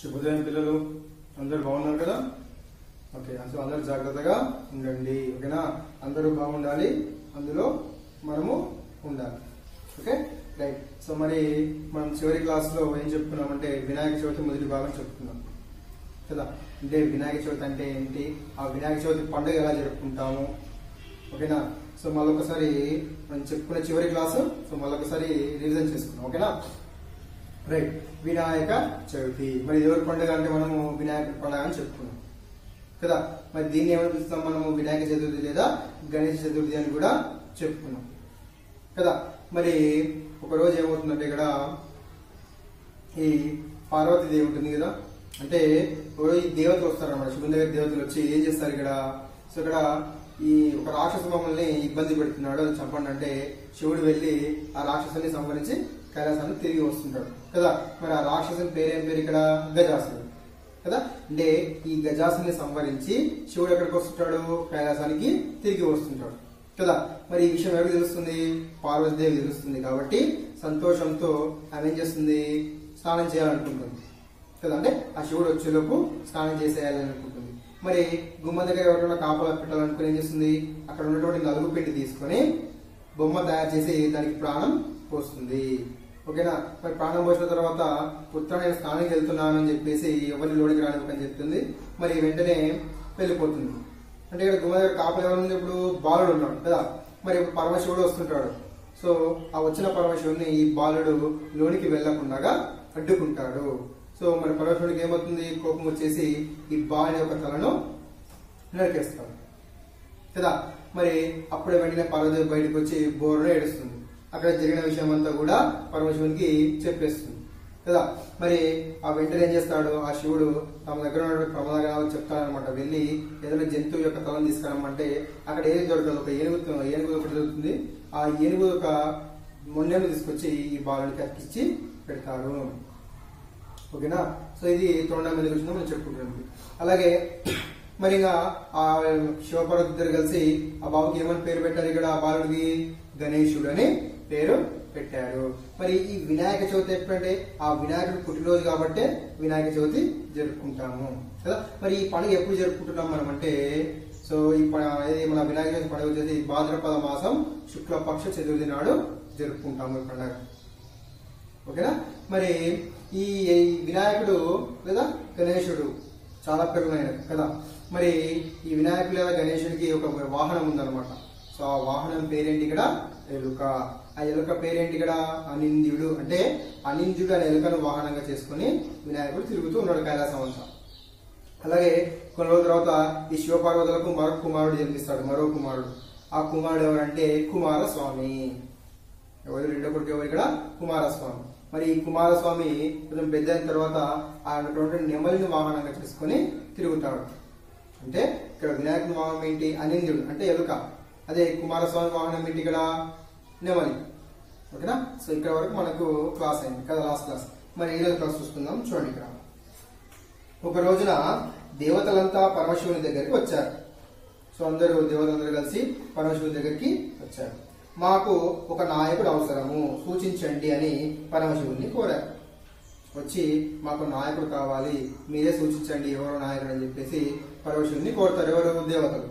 శుభోదయం పిల్లలు అందరూ బాగున్నారు కదా ఓకే అసలు అందరూ జాగ్రత్తగా ఉండండి ఓకేనా అందరూ బాగుండాలి అందులో మనము ఉండాలి ఓకే రైట్ సో మరి మనం చివరి క్లాస్ లో ఏం చెప్పుకున్నామంటే వినాయక చవితి మొదటి భాగం చెప్పుకున్నాం కదా అంటే వినాయక చవితి అంటే ఏంటి ఆ వినాయక చవితి పండుగ ఎలా జరుపుకుంటాము ఓకేనా సో మళ్ళొకసారి మనం చెప్పుకున్న చివరి క్లాసు సో మళ్ళొకసారి రివిజన్ చేసుకున్నాం ఓకేనా రైట్ వినాయక చవితి మరి ఎవరి పండుగ అంటే మనము వినాయక పండుగ అని చెప్పుకున్నాం కదా మరి దీన్ని ఏమని పిలుస్తాం మనము వినాయక చతుర్థి లేదా గణేష్ చతుర్థి అని కూడా చెప్పుకున్నాం కదా మరి ఒక రోజు ఏమవుతుందంటే ఇక్కడ ఈ పార్వతి దేవి ఉంటుంది కదా అంటే ఎవరో ఈ దేవతలు వస్తారన్నమాట శివుని దగ్గర దేవతలు వచ్చి ఏం చేస్తారు ఇక్కడ సో ఇక్కడ ఈ ఒక రాక్షసు మమ్మల్ని ఇబ్బంది పెడుతున్నాడు అది చంపండి అంటే శివుడు వెళ్ళి ఆ రాక్షసుని సంహరించి కైలాసాన్ని తిరిగి వస్తుంటాడు కదా మరి ఆ రాక్షసుని పేరేం పేరు ఇక్కడ గజాసుడు కదా అంటే ఈ గజాసుని సంహరించి శివుడు ఎక్కడికి వస్తుంటాడు కైలాసానికి తిరిగి వస్తుంటాడు కదా మరి ఈ విషయం ఎవరికి తెలుస్తుంది పార్వతీదేవి తెలుస్తుంది కాబట్టి సంతోషంతో ఆమె ఏం చేస్తుంది స్నానం చేయాలనుకుంటుంది కదా అంటే ఆ శివుడు వచ్చేలోపు స్నానం చేసేయాలని అనుకుంటుంది మరి గుమ్మ దగ్గర ఎవరైనా కాపలా పెట్టాలనుకుని ఏం చేస్తుంది అక్కడ ఉన్నటువంటి నలుగు పిండి తీసుకొని బొమ్మ తయారు చేసి దానికి ప్రాణం పోస్తుంది ఓకేనా మరి ప్రాణం పోసిన తర్వాత పుత్ర నేను స్నానానికి వెళ్తున్నానని చెప్పేసి ఎవరిని లోనికి రానివ్వకని చెప్తుంది మరి వెంటనే వెళ్ళిపోతుంది అంటే ఇక్కడ గుమ్మ దగ్గర కాపలా ఎవరు ఉంది ఇప్పుడు బాలుడు ఉన్నాడు కదా మరి ఇప్పుడు పరమశివుడు వస్తుంటాడు సో ఆ వచ్చిన పరమశివుడిని ఈ బాలుడు లోనికి వెళ్లకుండా అడ్డుకుంటాడు సో మరి పరమశివుడికి ఏమవుతుంది కోపం వచ్చేసి ఈ బాలుడి యొక్క తలను నరికేస్తాడు కదా మరి అప్పుడే వెంటనే పార్వదేవి బయటకు వచ్చి బోర్లో ఏడుస్తుంది అక్కడ జరిగిన విషయం అంతా కూడా పరమశివునికి చెప్పేస్తుంది కదా మరి ఆ వెంటనే ఏం చేస్తాడు ఆ శివుడు తమ దగ్గర ఉన్న ప్రమాదాలు చెప్తాడనమాట వెళ్ళి ఏదైనా జంతువు యొక్క తలను తీసుకురమ్మంటే అక్కడ ఏది దొరకదు ఒక ఏనుగు ఏనుగు ఒకటి దొరుకుతుంది ఆ ఏనుగు యొక్క మొన్నెను తీసుకొచ్చి ఈ బాలునికి అతికిచ్చి పెడతారు ఓకేనా సో ఇది తొండ మీద గురించి మనం చెప్పుకుంటుంది అలాగే మరి ఇంకా ఆ శివపార్వతి ఇద్దరు కలిసి ఆ బాబుకి ఏమని పేరు పెట్టారు ఇక్కడ ఆ బాలుడికి గణేశుడు అని పేరు పెట్టారు మరి ఈ వినాయక చవితి ఎప్పుడంటే ఆ వినాయకుడు పుట్టినరోజు కాబట్టి వినాయక చవితి జరుపుకుంటాము కదా మరి ఈ పండుగ ఎప్పుడు జరుపుకుంటున్నాం మనం అంటే సో ఈ ప- ఇది మన వినాయక చవితి పండుగ వచ్చేసి భాద్రపద మాసం శుక్లపక్ష చతుర్థి నాడు జరుపుకుంటాము ఈ పండుగ ఓకేనా మరి ఈ ఈ వినాయకుడు లేదా గణేశుడు చాలా పేరున్నాయి కదా మరి ఈ వినాయకుడు లేదా గణేశుడికి ఒక వాహనం ఉందన్నమాట సో ఆ వాహనం పేరేంటి ఇక్కడ ఎలుక ఆ ఎలుక పేరేంటి ఇక్కడ అనింద్యుడు అంటే అనింద్యుడు అనే ఎలుకను వాహనంగా చేసుకుని వినాయకుడు తిరుగుతూ ఉన్నాడు కైలాసం అంతా అలాగే కొన్ని రోజుల తర్వాత ఈ శివపార్వతులకు మరొక కుమారుడు జన్మిస్తాడు మరో కుమారుడు ఆ కుమారుడు ఎవరంటే కుమారస్వామి ఎవరు రెండో కొడుకు ఎవరు ఇక్కడ కుమారస్వామి మరి ఈ కుమారస్వామి కొంచెం పెద్ద అయిన తర్వాత ఆయన ఉన్నటువంటి నెమలిని వాహనంగా చేసుకొని తిరుగుతాడు అంటే ఇక్కడ వినాయకుని వాహనం ఏంటి అనింద్యుడు అంటే ఎలుక అదే కుమారస్వామి వాహనం ఏంటి ఇక్కడ నెమలి ఓకేనా సో ఇక్కడ వరకు మనకు క్లాస్ అయింది కదా లాస్ట్ క్లాస్ మరి ఈరోజు క్లాస్ చూసుకుందాం చూడండి ఇక్కడ ఒక రోజున దేవతలంతా పరమశివుని దగ్గరికి వచ్చారు సో అందరూ దేవతలందరూ కలిసి పరమశివుని దగ్గరికి వచ్చారు మాకు ఒక నాయకుడు అవసరము సూచించండి అని పరమశివుని కోరారు వచ్చి మాకు నాయకుడు కావాలి మీరే సూచించండి ఎవరు నాయకుడు అని చెప్పేసి పరమశివుని కోరుతారు ఎవరు దేవతలు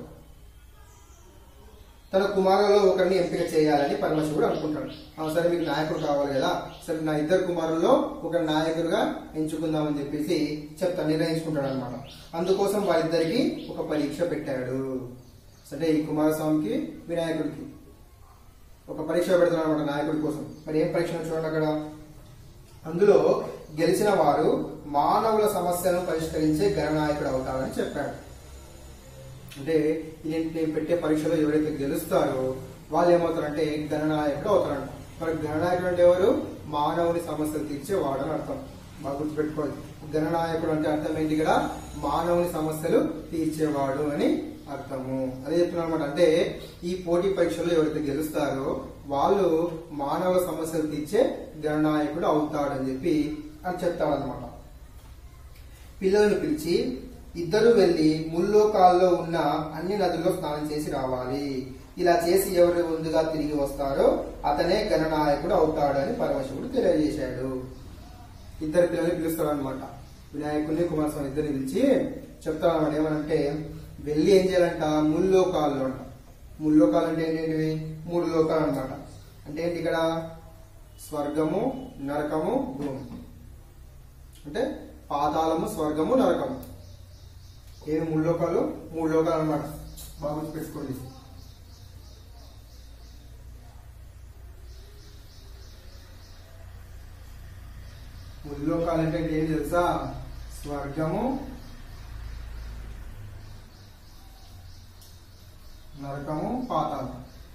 తన కుమారులలో ఒకరిని ఎంపిక చేయాలని పరమశివుడు అనుకుంటాడు ఆ, సరే మీకు నాయకుడు కావాలి కదా సరే నా ఇద్దరు కుమారుల్లో ఒక నాయకుడిగా ఎంచుకుందామని చెప్పేసి చెప్తా నిర్ణయించుకుంటాడు అనమాట అందుకోసం వారిద్దరికి ఒక పరీక్ష పెట్టాడు అంటే ఈ కుమారస్వామికి వినాయకుడికి ఒక పరీక్ష పెడతాడు అనమాట నాయకుడి కోసం మరి ఏం పరీక్ష చూడండి అక్కడ అందులో గెలిచిన వారు మానవుల సమస్యలను పరిష్కరించే గణనాయకుడు అవుతాడని చెప్పాడు అంటే ఇది నేను పెట్టే పరీక్షలో ఎవరైతే గెలుస్తారో వాళ్ళు ఏమవుతారంటే గణనాయకుడు అవుతారంట మరి గణనాయకుడు అంటే ఎవరు మానవుని సమస్యలు తీర్చే వాడని అర్థం బాగా గుర్తుపెట్టుకోవాలి గణనాయకుడు అంటే అర్థం ఏంటి ఇక్కడ మానవుని సమస్యలు తీర్చేవాడు అని అర్థము అదే చెప్తున్నా అనమాట అంటే ఈ పోటీ పరీక్షలో ఎవరైతే గెలుస్తారో వాళ్ళు మానవ సమస్యలు తీర్చే గణనాయకుడు అవుతాడని చెప్పి అని చెప్తాడనమాట పిల్లలను పిలిచి ఇద్దరు వెళ్లి ముల్లోకాల్లో ఉన్న అన్ని నదుల్లో స్నానం చేసి రావాలి ఇలా చేసి ఎవరు ముందుగా తిరిగి వస్తారో అతనే గణనాయకుడు అవుతాడని పరమశివుడు తెలియజేశాడు ఇద్దరు పిల్లల్ని పిలుస్తాడు అనమాట వినాయకుడిని కుమారస్వామి ఇద్దరిని పిలిచి చెప్తాను అన్నమాట ఏమనంటే వెళ్ళి ఏం చేయాలంట ముల్లోకాలు అంట ముల్లోకాలు అంటే ఏంటి మూడు లోకాలు అన్నమాట అంటే ఏంటి ఇక్కడ స్వర్గము నరకము భూమి అంటే పాతాళము స్వర్గము నరకము ఏమి మూడు లోకాలు మూడు లోకాలు అన్నమాట బాగా గుర్తు పెట్టుకోండి మూడు లోకాలు అంటే ఏం తెలుసా స్వర్గము నరకము పాతాళం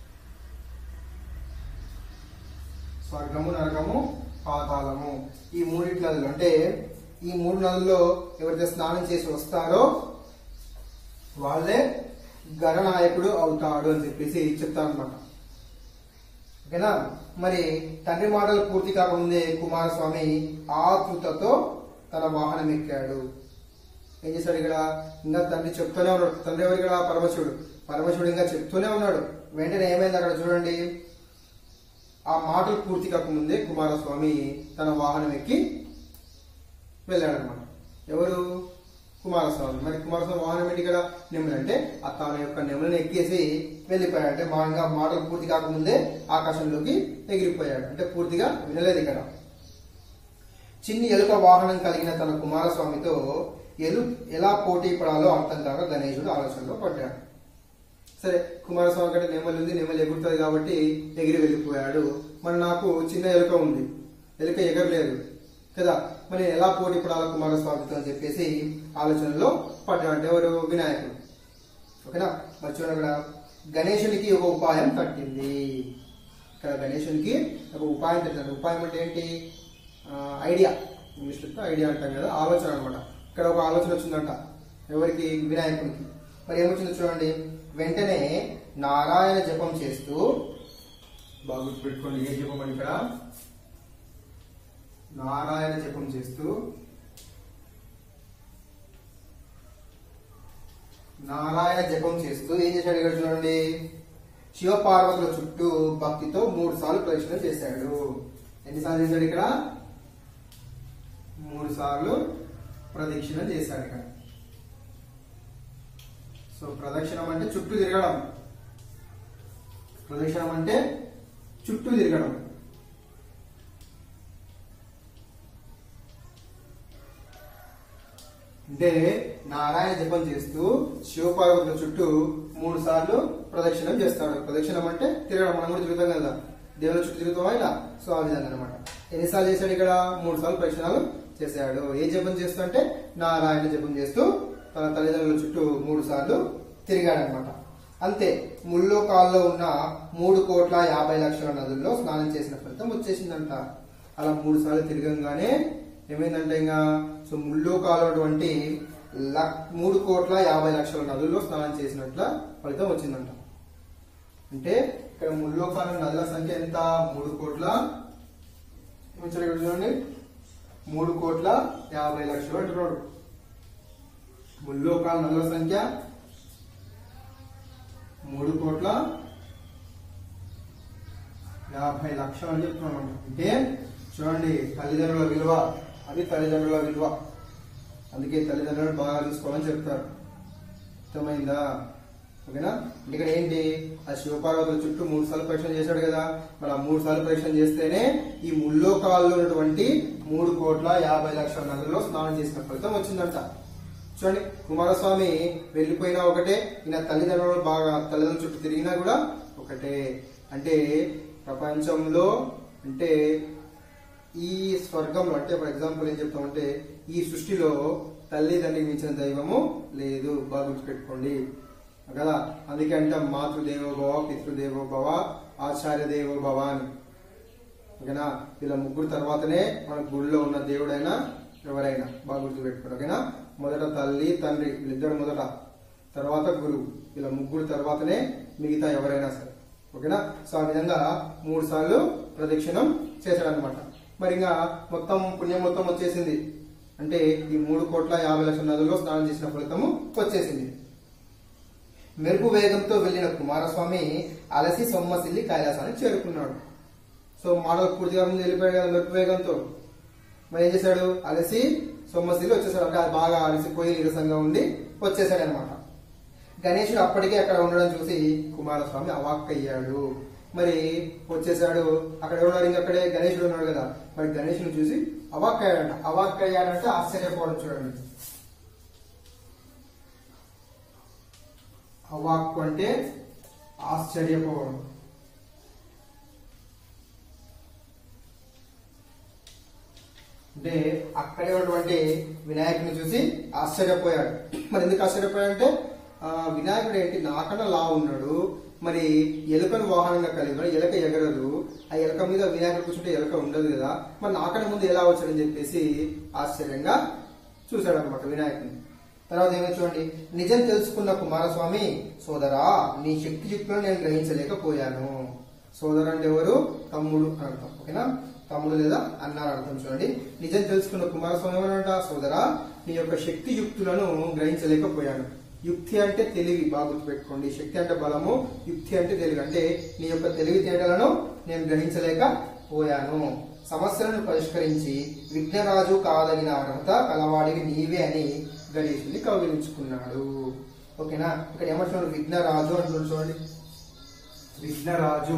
స్వర్గము నరకము పాతాళము ఈ మూడిటి నదులు అంటే ఈ మూడు నదుల్లో ఎవరైతే స్నానం చేసి వస్తారో వాళ్ళే గణనాయకుడు అవుతాడు అని చెప్పేసి చెప్తారనమాట ఓకేనా మరి తండ్రి మాటలు పూర్తి కాకముందే కుమారస్వామి ఆతృతతో తన వాహనం ఎక్కాడు ఏం చేశాడు ఇక్కడ ఇంకా తండ్రి చెప్తూనే ఉన్నాడు తండ్రి ఎవరు ఇక్కడ పరమశివుడు పరమశివుడు ఇంకా చెప్తూనే ఉన్నాడు వెంటనే ఏమైంది అక్కడ చూడండి ఆ మాటలు పూర్తి కాకముందే కుమారస్వామి తన వాహనం ఎక్కి వెళ్ళాడనమాట ఎవరు కుమారస్వామి మరి కుమారస్వామి వాహనం ఏంటి ఇక్కడ నెమలి అంటే ఆ తన యొక్క నెమలిని ఎక్కేసి వెళ్ళిపోయాడు అంటే మా ఇంకా మాటలు పూర్తి కాకముందే ఆకాశంలోకి ఎగిరిపోయాడు అంటే పూర్తిగా వినలేదు ఇక్కడ చిన్ని ఎలుక వాహనం కలిగిన తన కుమారస్వామితో ఎలు ఎలా పోటీ పడాలో అర్థం కాక గణేశుడు ఆలోచనలో పడ్డాడు సరే కుమారస్వామి కంటే నెమలి ఉంది నెమలి ఎగురుతుంది కాబట్టి ఎగిరి వెళ్ళిపోయాడు మరి నాకు చిన్న ఎలుక ఉంది ఎలుక ఎగరలేదు కదా మరి ఎలా పోటీ పడాలి కుమారస్వామితో అని చెప్పేసి ఆలోచనలో పడ్డాడు అంటే ఎవరు వినాయకుడు ఓకేనా మరి చూడండి ఇక్కడ గణేశునికి ఒక ఉపాయం తట్టింది ఇక్కడ గణేశునికి ఒక ఉపాయం తట్టింది ఉపాయం అంటే ఏంటి ఆ, ఐడియా ఇంగ్లీష్లో ఐడియా అంటాం కదా ఆలోచన అనమాట ఇక్కడ ఒక ఆలోచన వచ్చిందంట ఎవరికి వినాయకునికి మరి ఏమొచ్చిందో చూడండి వెంటనే నారాయణ జపం చేస్తూ బాగా గుర్తుపెట్టుకోండి ఏ జపం అని ఇక్కడ నారాయణ జపం చేస్తూ నారాయణ జపం చేస్తూ ఏం చేశాడు ఇక్కడ చూడండి శివపార్వతుల చుట్టూ భక్తితో మూడు సార్లు ప్రదక్షిణ చేశాడు ఎన్నిసార్లు చేశాడు ఇక్కడ మూడు సార్లు ప్రదక్షిణ చేశాడు ఇక్కడ సో ప్రదక్షిణం అంటే చుట్టూ తిరగడం ప్రదక్షిణం అంటే చుట్టూ తిరగడం అంటే నారాయణ జపం చేస్తూ శివపార్వతుల చుట్టూ మూడు సార్లు ప్రదక్షిణం చేస్తాడు ప్రదక్షిణం అంటే తిరగడం మనం కూడా తిరుగుతాం కదా దేవుని చుట్టూ తిరుగుతాం ఇలా సో ఆ విధంగా అనమాట ఎన్నిసార్లు చేశాడు ఇక్కడ మూడు సార్లు ప్రదక్షిణాలు చేశాడు ఏ జపం చేస్తూ అంటే నారాయణ జపం చేస్తూ తన తల్లిదండ్రుల చుట్టూ మూడు సార్లు తిరిగాడనమాట అంతే ముల్లోకాల్లో ఉన్న మూడు కోట్ల యాభై లక్షల నదుల్లో స్నానం చేసిన ఫలితం వచ్చేసిందంట అలా మూడు సార్లు తిరగంగానే ఏమైందంటే ఇంకా సో ముల్లోకాలు అటువంటి లక్- మూడు కోట్ల యాభై లక్షల నదుల్లో స్నానం చేసినట్ల ఫలితం వచ్చిందంట అంటే ఇక్కడ ముల్లోకాల నదుల సంఖ్య ఎంత మూడు కోట్ల ఏమిచ్చారు ఇక్కడ చూడండి మూడు కోట్ల యాభై లక్షలు అంటున్నాడు ముల్లోకాల నదుల సంఖ్య మూడు కోట్ల యాభై లక్షలు అని చెప్తున్నాం అంటే చూడండి తల్లిదండ్రుల విలువ అది తల్లిదండ్రుల విలువ అందుకే తల్లిదండ్రులను బాగా చూసుకోవాలని చెప్తారు అర్థమైందా ఓకేనా అంటే ఇక్కడ ఏంటి ఆ శివపార్వతుల చుట్టూ మూడు సార్లు పరీక్షణ చేశాడు కదా మరి ఆ మూడు సార్లు పరీక్షణ చేస్తేనే ఈ ముల్లోకాల్లో ఉన్నటువంటి మూడు కోట్ల యాభై లక్షల నదుల్లో స్నానం చేసిన ఫలితం వచ్చిందంట చూడండి కుమారస్వామి వెళ్ళిపోయినా ఒకటే ఈయన తల్లిదండ్రులు బాగా తల్లిదండ్రుల చుట్టూ తిరిగినా కూడా ఒకటే అంటే ప్రపంచంలో అంటే ఈ స్వర్గంలో అంటే ఫర్ ఎగ్జాంపుల్ ఏం చెప్తామంటే ఈ సృష్టిలో తల్లిదండ్రికి మించిన దైవము లేదు బాగా గుర్తుపెట్టుకోండి కదా అందుకే అంటాం మాతృదేవో భవ పితృదేవో భవ ఆచార్య దేవో భవ అని ఓకేనా వీళ్ళ ముగ్గురు తర్వాతనే మన గుడిలో ఉన్న దేవుడైనా ఎవరైనా బాగా గుర్తుపెట్టుకోండి ఓకేనా మొదట తల్లి తండ్రి వీళ్ళిద్దరు మొదట తర్వాత గురువు వీళ్ళ ముగ్గురు తర్వాతనే మిగతా ఎవరైనా సరే ఓకేనా సో ఆ విధంగా మూడు సార్లు ప్రదక్షిణం చేశాడనమాట మరి ఇంకా మొత్తం పుణ్యం మొత్తం వచ్చేసింది అంటే ఈ మూడు కోట్ల యాభై లక్షల నదుల్లో స్నానం చేసిన ఫలితము వచ్చేసింది మెరుపు వేగంతో వెళ్లిన కుమారస్వామి అలసి సొమ్మసిల్లి కైలాసానికి చేరుకున్నాడు సో మాడవ పూర్తిగా ముందు వెళ్ళిపోయాడు కదా మెరుపు వేగంతో మరి ఏం చేశాడు అలసి సొమ్మసిల్లి వచ్చేసాడు అంటే అది బాగా అలసిపోయి నీరసంగా ఉండి వచ్చేసాడు అనమాట గణేశుడు అప్పటికే అక్కడ ఉండడం చూసి కుమారస్వామి అవాక్కయ్యాడు మరి వచ్చేసాడు అక్కడ ఎవరు ఇంకా అక్కడే గణేశుడు ఉన్నాడు కదా మరి గణేశుని చూసి అవాక్కయ్యాడంట అవాక్కయ్యాడంటే ఆశ్చర్యపోవడం చూడండి అవాక్కు అంటే ఆశ్చర్యపోవడం అంటే అక్కడే ఉన్నటువంటి వినాయకుని చూసి ఆశ్చర్యపోయాడు మరి ఎందుకు ఆశ్చర్యపోయాడంటే ఆ వినాయకుడు ఏంటి నాకన్నా లా ఉన్నాడు మరి ఎలుకను వాహనంగా కలిగి ఉన్నాడు ఎలుక ఎగరదు ఆ ఎలుక మీద వినాయకుడు కూర్చుంటే ఎలుక ఉండదు కదా మరి నాకన్నా ముందు ఎలా వచ్చాడని చెప్పేసి ఆశ్చర్యంగా చూశాడు అనమాట వినాయకుని తర్వాత ఏమో చూడండి నిజం తెలుసుకున్న కుమారస్వామి సోదరా నీ శక్తియుక్తులను నేను గ్రహించలేకపోయాను సోదరు అంటే ఎవరు తమ్ముడు అని అర్థం ఓకేనా తమ్ముడు లేదా అన్న అని అర్థం చూడండి నిజం తెలుసుకున్న కుమారస్వామి ఏమనంట సోదరా నీ యొక్క శక్తి యుక్తులను గ్రహించలేకపోయాను యుక్తి అంటే తెలివి బాగా గుర్తుపెట్టుకోండి శక్తి అంటే బలము యుక్తి అంటే తెలివి అంటే నీ యొక్క తెలివితేటలను నేను గ్రహించలేకపోయాను సమస్యలను పరిష్కరించి విఘ్నరాజు కాదగిన అర్హత కలవాడివి నీవే అని గణేశుని కౌగిలించుకున్నాడు ఓకేనా ఇక్కడ ఏమంటున్నాడు విఘ్నరాజు అంటున్నాడు చూడండి విఘ్నరాజు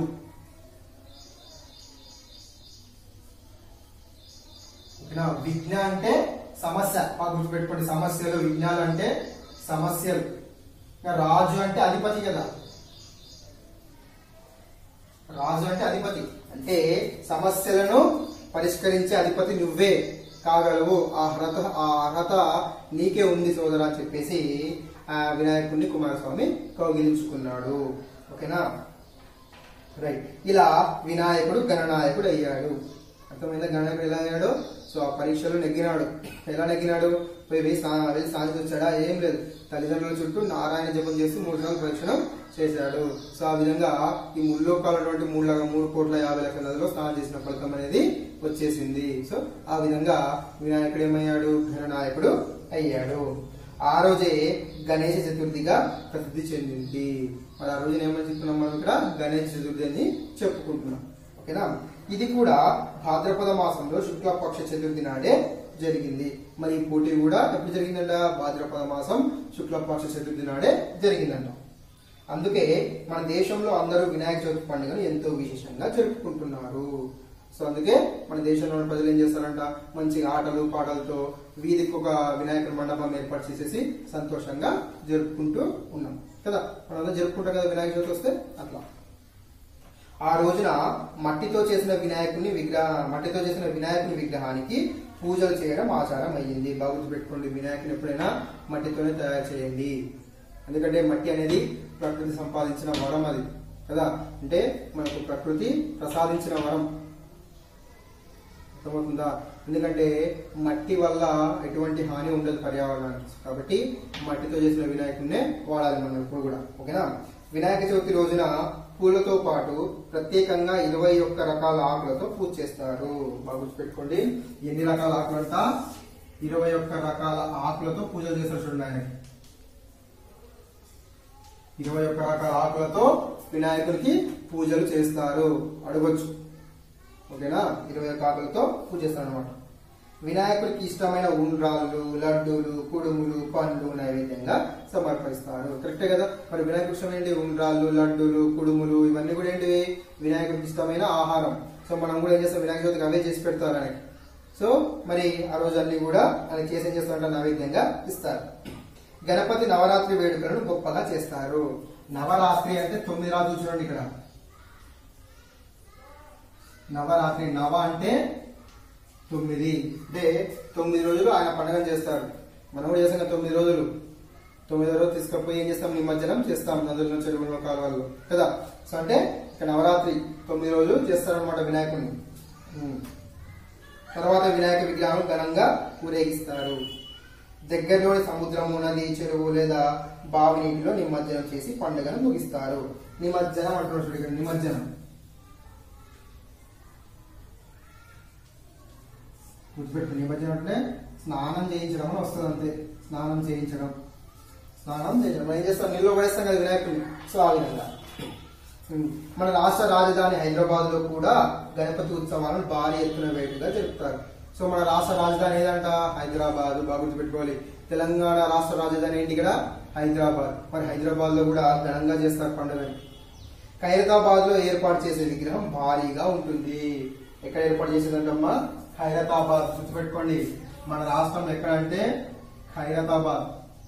ఓకేనా విఘ్న అంటే సమస్య బాగా గుర్తుపెట్టుకోండి సమస్యలు విఘ్నాలు అంటే సమస్యలు ఇంకా రాజు అంటే అధిపతి కదా రాజు అంటే అధిపతి అంటే సమస్యలను పరిష్కరించే అధిపతి నువ్వే కాగలవు ఆ అర్హత ఆ అర్హత నీకే ఉంది సోదరా అని చెప్పేసి ఆ వినాయకుడిని కుమారస్వామి కౌగిలించుకున్నాడు ఓకేనా రైట్ ఇలా వినాయకుడు గణనాయకుడు అయ్యాడు అర్థమైందా గణనాయకుడు ఎలా అయ్యాడు సో ఆ పరీక్షలో నెగ్గినాడు ఎలా నెగ్గినాడు పోయి పోయి స్నా వెళ్ళి సాధించి వచ్చాడా ఏం లేదు తల్లిదండ్రుల చుట్టూ నారాయణ జపం చేసి మూడు సార్లు ప్రదక్షిణం చేశాడు సో ఆ విధంగా ఈ ముల్లోకాలటువంటి మూడు లక్ష మూడు కోట్ల యాభై లక్షల నదిలో స్నానం చేసిన ఫలితం అనేది వచ్చేసింది సో ఆ విధంగా వినాయకుడు ఏమయ్యాడు గణనాయకుడు అయ్యాడు ఆ రోజే గణేష చతుర్థిగా ప్రసిద్ధి చెందింది మరి ఆ రోజున ఏమని చెప్తున్నాం మనం ఇక్కడ గణేష చతుర్థి అని చెప్పుకుంటున్నాం ఓకేనా ఇది కూడా భాద్రపద మాసంలో శుక్లపక్ష చతుర్థి నాడే జరిగింది మరి ఈ పోటీ కూడా ఎప్పుడు జరిగిందంట భాద్రపద మాసం శుక్లపక్ష చతుర్థి నాడే జరిగిందంట అందుకే మన దేశంలో అందరూ వినాయక చవితి పండుగను ఎంతో విశేషంగా జరుపుకుంటున్నారు సో అందుకే మన దేశంలో ఉన్న ప్రజలు ఏం చేస్తారంట మంచి ఆటలు పాటలతో వీధికి ఒక వినాయకుడి మండపం ఏర్పాటు చేసేసి సంతోషంగా జరుపుకుంటూ ఉన్నాం కదా మనందరం జరుపుకుంటాం కదా వినాయక చవితి వస్తే అట్లా ఆ రోజున మట్టితో చేసిన వినాయకుని విగ్రహ మట్టితో చేసిన వినాయకుని విగ్రహానికి పూజలు చేయడం ఆచారం అయ్యింది బాగా గుర్తుపెట్టుకోండి వినాయకుని ఎప్పుడైనా మట్టితోనే తయారు చేయండి ఎందుకంటే మట్టి అనేది ప్రకృతి సంపాదించిన వరం అది కదా అంటే మనకు ప్రకృతి ప్రసాదించిన వరం అర్థమవుతుందా ఎందుకంటే మట్టి వల్ల ఎటువంటి హాని ఉండదు పర్యావరణానికి కాబట్టి మట్టితో చేసిన వినాయకుడినే వాడాలి మనం ఎప్పుడు కూడా ఓకేనా వినాయక చవితి రోజున పూలతో పాటు ప్రత్యేకంగా ఇరవై ఒక్క రకాల ఆకులతో పూజ చేస్తారు బాగా గుర్తుపెట్టుకోండి ఎన్ని రకాల ఆకులంట ఇరవై ఒక్క రకాల ఆకులతో పూజలు చేస్తారు చూడండి ఆయనకి ఇరవై ఒక్క రకాల ఆకులతో వినాయకుడికి పూజలు చేస్తారు అడగొచ్చు ఓకేనా ఇరవై ఒక్క ఆకులతో పూజ చేస్తారు అనమాట వినాయకుడికి ఇష్టమైన ఉండ్రాళ్ళు లడ్డూలు కుడుములు పండ్లు నైవేద్యంగా సమర్పిస్తారు కరెక్టే కదా మరి వినాయకుడి ఇష్టం ఏంటి ఉండ్రాళ్ళు లడ్డూలు కుడుములు ఇవన్నీ కూడా ఏంటి వినాయకుడికి ఇష్టమైన ఆహారం సో మనం కూడా ఏం చేస్తాం వినాయక చవితికి అవే చేసి పెడతారు ఆయనకి సో మరి ఆ రోజు అన్ని కూడా ఆయన చేసి ఏం చేస్తారంటే నైవేద్యంగా ఇస్తారు గణపతి నవరాత్రి వేడుకలను గొప్పగా చేస్తారు నవరాత్రి అంటే తొమ్మిది రాత్రులు చూడండి ఇక్కడ నవరాత్రి నవ అంటే తొమ్మిది అంటే తొమ్మిది రోజులు ఆయన పండుగ చేస్తారు మనం కూడా చేస్తాం కదా తొమ్మిది రోజులు తొమ్మిదో రోజు తీసుకపోయి ఏం చేస్తాం నిమజ్జనం చేస్తాం నదుల్లో చెరువుల్లో కాలువల్లో కదా సో అంటే ఇక నవరాత్రి తొమ్మిది రోజులు చేస్తారనమాట వినాయకుడిని ఉమ్. తర్వాత వినాయక విగ్రహం ఘనంగా ఊరేగిస్తారు దగ్గరలోని సముద్రము నది చెరువు లేదా బావి నీటిలో నిమజ్జనం చేసి పండుగను ముగిస్తారు నిమజ్జనం అంటున్నారు చూడు ఇక్కడ నిమజ్జనం గుర్తుపెట్టు నిమజ్జనం అంటే స్నానం చేయించడం అని వస్తుంది అంతే స్నానం చేయించడం స్నానం చేయించడం మనం ఏం చేస్తాం నీళ్ళు పడేస్తాం కదా వినాయకుడిని సో ఆ విధంగా ఉమ్. మన రాష్ట్ర రాజధాని హైదరాబాద్ లో కూడా గణపతి ఉత్సవాలను భారీ ఎత్తున వేడుకగా జరుపుతారు సో మన రాష్ట్ర రాజధాని ఏదంట హైదరాబాద్ బాగా గుర్తుపెట్టుకోవాలి తెలంగాణ రాష్ట్ర రాజధాని ఏంటి ఇక్కడ హైదరాబాద్ మరి హైదరాబాద్ లో కూడా ఘనంగా చేస్తారు పండుగని ఖైరతాబాద్ లో ఏర్పాటు చేసే విగ్రహం భారీగా ఉంటుంది ఎక్కడ ఏర్పాటు చేసేదంటమ్మా ఖైరతాబాద్ గుర్తుపెట్టుకోండి మన రాష్ట్రం ఎక్కడ అంటే ఖైరతాబాద్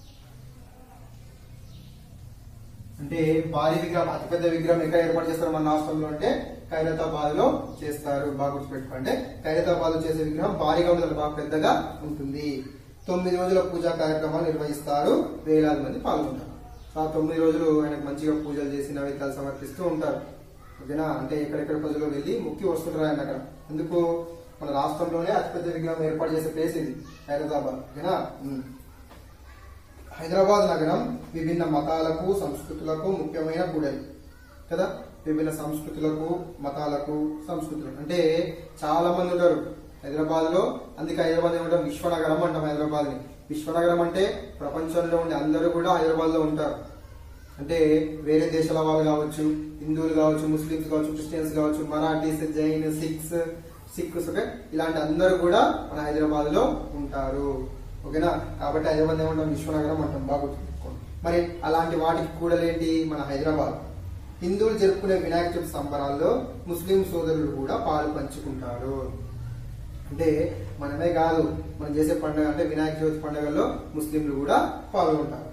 అంటే భారీ విగ్రహం అతిపెద్ద విగ్రహం ఎక్కడ ఏర్పాటు చేస్తారు మన రాష్ట్రంలో అంటే ఖైరతాబాద్ లో చేస్తారు బాగా గుర్తుపెట్టుకోండి ఖైరతాబాద్ లో చేసే విగ్రహం భారీగా ఉంటుంది బాగా పెద్దగా ఉంటుంది తొమ్మిది రోజుల పూజా కార్యక్రమాలు నిర్వహిస్తారు వేలాది మంది పాల్గొంటారు సో ఆ తొమ్మిది రోజులు ఆయనకు మంచిగా పూజలు చేసి నైవేద్యాలు సమర్పిస్తూ ఉంటారు ఓకేనా అంటే ఎక్కడెక్కడ ప్రజలు వెళ్ళి మొక్కి వస్తుంటారు ఆయన అక్కడ ఎందుకు మన రాష్ట్రంలోనే అతిపెద్ద విగ్రహం ఏర్పాటు చేసే ప్లేస్ ఇది హైదరాబాద్ ఓకేనా ఉమ్. హైదరాబాద్ నగరం విభిన్న మతాలకు సంస్కృతులకు ముఖ్యమైన కూడలి కదా విభిన్న సంస్కృతులకు మతాలకు సంస్కృతులకు అంటే చాలా మంది ఉంటారు హైదరాబాద్ లో అందుకే హైదరాబాద్ ఏమంటాం విశ్వనగరం అంటాం హైదరాబాద్ ని విశ్వనగరం అంటే ప్రపంచంలో ఉండే అందరూ కూడా హైదరాబాద్ లో ఉంటారు అంటే వేరే దేశాల వాళ్ళు కావచ్చు హిందువులు కావచ్చు ముస్లిమ్స్ కావచ్చు క్రిస్టియన్స్ కావచ్చు మరాఠీస్ జైన్ సిఖ్స్ సిఖ్స్ ఓకే ఇలాంటి అందరూ కూడా మన హైదరాబాద్ లో ఉంటారు ఓకేనా కాబట్టి హైదరాబాద్ ఏమంటాం విశ్వనగరం అంటాం బాగా గుర్తుపెట్టుకోండి మరి అలాంటి వాటికి కూడా ఏంటి మన హైదరాబాద్ హిందువులు జరుపుకునే వినాయక చవితి సంబరాల్లో ముస్లిం సోదరులు కూడా పాలు పంచుకుంటారు అంటే మనమే కాదు మనం చేసే పండుగ అంటే వినాయక చవితి పండుగల్లో ముస్లింలు కూడా పాల్గొంటారు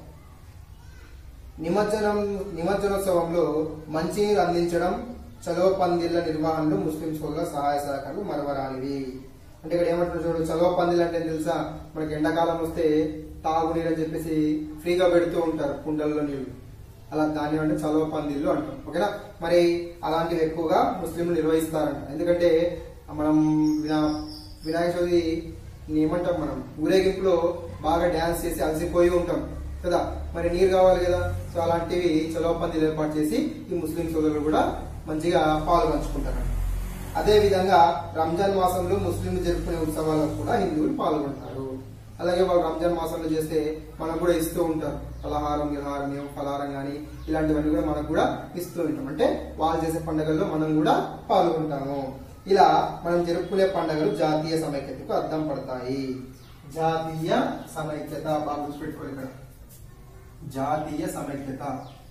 నిమజ్జనం నిమజ్జనోత్సవంలో మంచినీరు అందించడం చలువ పందిళ్ల నిర్వహణలో ముస్లిం సోదరుల సహాయ సహకారాలు మరవరానివి అంటే ఇక్కడ ఏమంటారు చూడు చలువ పందిళ్ళు అంటే తెలుసా మనకి ఎండాకాలం వస్తే తాగునీరు అని చెప్పేసి ఫ్రీగా పెడుతూ ఉంటారు కుండల్లో నీళ్లు అలా దాన్ని అంటే చలువ పందిళ్ళు అంటాం ఓకేనా మరి అలాంటివి ఎక్కువగా ముస్లింలు నిర్వహిస్తారంట ఎందుకంటే మనం వినా- వినాయక చవితి ఏమంటాం మనం ఊరేగింపులో బాగా డ్యాన్స్ చేసి అలసిపోయి ఉంటాం కదా మరి నీరు కావాలి కదా సో అలాంటివి చొలవ పందిలు ఏర్పాటు చేసి ఈ ముస్లిం సోదరులు కూడా మంచిగా పాలు పంచుకుంటారు అదే విధంగా రంజాన్ మాసంలో ముస్లింలు జరుపుకునే ఉత్సవాలకు కూడా హిందువులు పాల్గొంటారు అలాగే వాళ్ళు రంజాన్ మాసంలో చేస్తే మనకు కూడా ఇస్తూ ఉంటారు ఫలహారం విహారం ఫలహారం కానీ ఇలాంటివన్నీ కూడా మనకు కూడా ఇస్తూ ఉంటాం అంటే వాళ్ళు చేసే పండుగల్లో మనం కూడా పాల్గొంటాము ఇలా మనం జరుపుకునే పండుగలు జాతీయ సమైక్యతకు అర్థం పడతాయి జాతీయ సమైక్యత బాగా గుర్తుపెట్టుకోవాలి ఇక్కడ జాతీయ సమైక్యత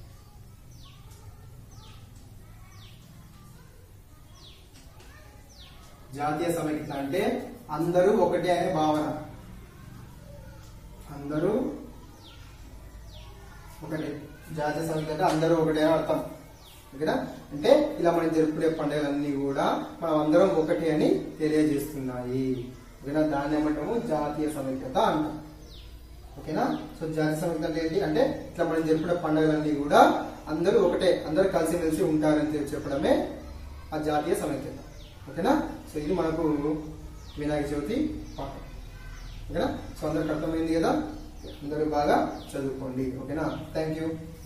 జాతీయ సమైక్యత అంటే అందరూ ఒకటే అనే భావన అందరూ ఒకటే జాతీయ సమైక్యత అంటే అందరూ ఒకటే అని అర్థం ఓకేనా అంటే ఇలా మనం జరుపుకునే పండుగలన్నీ కూడా మనం అందరం ఒకటి అని తెలియజేస్తున్నాయి ఓకేనా దాన్ని ఏమంటాము జాతీయ సమైక్యత అంటాం ఓకేనా సో జాతీయ సమైక్యత అంటే ఏంటి అంటే ఇట్లా మనం జరుపుకునే పండుగలన్నీ కూడా అందరూ ఒకటే అందరూ కలిసిమెలిసి ఉంటారని చెప్పి చెప్పడమే ఆ జాతీయ సమైక్యత ఓకేనా సో ఇది మనకు వినాయక చవితి పాఠం ఓకేనా సో అందరికి అర్థమైంది కదా అందరూ బాగా చదువుకోండి ఓకేనా థ్యాంక్ యూ